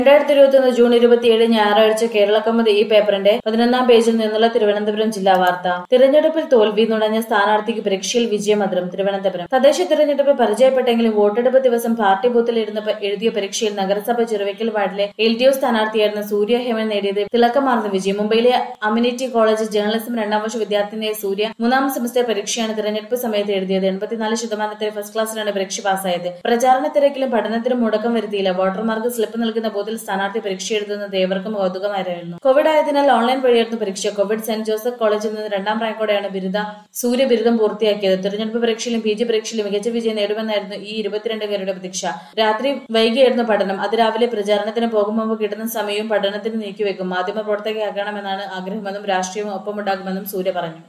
രണ്ടായിരത്തി ഇരുപത്തിയൊന്ന് ജൂൺ ഇരുപത്തിയേഴ് ഞായറാഴ്ച കേരളക്കമ്മത് ഈ പേപ്പറിന്റെ പതിനൊന്നാം പേജിൽ നിന്നുള്ള തിരുവനന്തപുരം ജില്ലാ വാർത്ത തിരഞ്ഞെടുപ്പിൽ തോൽവി നുണഞ്ഞ സ്ഥാനാർത്ഥിക്ക് പരീക്ഷയിൽ വിജയമന്ത്രം തിരുവനന്തപുരം തദ്ദേശ തിരഞ്ഞെടുപ്പ് പരിചയപ്പെട്ടെങ്കിലും വോട്ടെടുപ്പ് ദിവസം പാർട്ടി ബൂത്തിൽ ഇരുന്ന് പ- എഴുതിയ പരീക്ഷയിൽ നഗരസഭ ചിറവയ്ക്കൽ വാർഡിലെ എൽ ഡി എഫ് സ്ഥാനാർത്ഥിയായിരുന്ന സൂര്യ ഹേമൻ നേടിയത് തിളക്കമാർന്ന വിജയം മുംബൈയിലെ അമിനിറ്റി കോളേജ് ജേർണലിസം രണ്ടാം വർഷ വിദ്യാർത്ഥിനിയായ സൂര്യ മൂന്നാം സെമസ്റ്റർ പരീക്ഷയാണ് തിരഞ്ഞെടുപ്പ് സമയത്ത് എഴുതിയത് എൺപത്തിനാല് ശതമാനത്തിന് ഫസ്റ്റ് ക്ലാസ്സിലാണ് പരീക്ഷ പാസ്സായത് പ്രചാരണ തിരക്കിലും പഠനത്തിനും മുടക്കം വരുത്തിയില്ല വോട്ടർമാർക്ക് സ്ലിപ്പ് നൽകുന്ന ബൂത്തിൽ സ്ഥാനാർത്ഥി പരീക്ഷ എഴുതുന്നത് ഏവർക്കും കൗതുകമായിരുന്നു കോവിഡ് ആയതിനാൽ ഓൺലൈൻ വഴിയായിരുന്നു പരീക്ഷ കോവിഡ് സെന്റ് ജോസഫ് കോളേജിൽ നിന്ന് രണ്ടാം റാങ്കോടെയാണ് ബിരുദ സൂര്യ ബിരുദം പൂർത്തിയാക്കിയത് തിരഞ്ഞെടുപ്പ് പരീക്ഷയിലും പി ജി പരീക്ഷയിലും മികച്ച വിജയം നേടുമെന്നായിരുന്നു ഈ ഇരുപത്തിരണ്ട് പേരുടെ പ്രതീക്ഷ രാത്രി വൈകിയായിരുന്നു പഠനം അതിരാവിലെ പ്രചാരണത്തിന് പോകും മുമ്പ് കിട്ടുന്ന സമയവും പഠനത്തിന് നീക്കിവെക്കും മാധ്യമ പ്രവർത്തകയാകണമെന്നാണ് ആഗ്രഹമെന്നും രാഷ്ട്രീയവും ഒപ്പമുണ്ടാകുമെന്നും സൂര്യ പറഞ്ഞു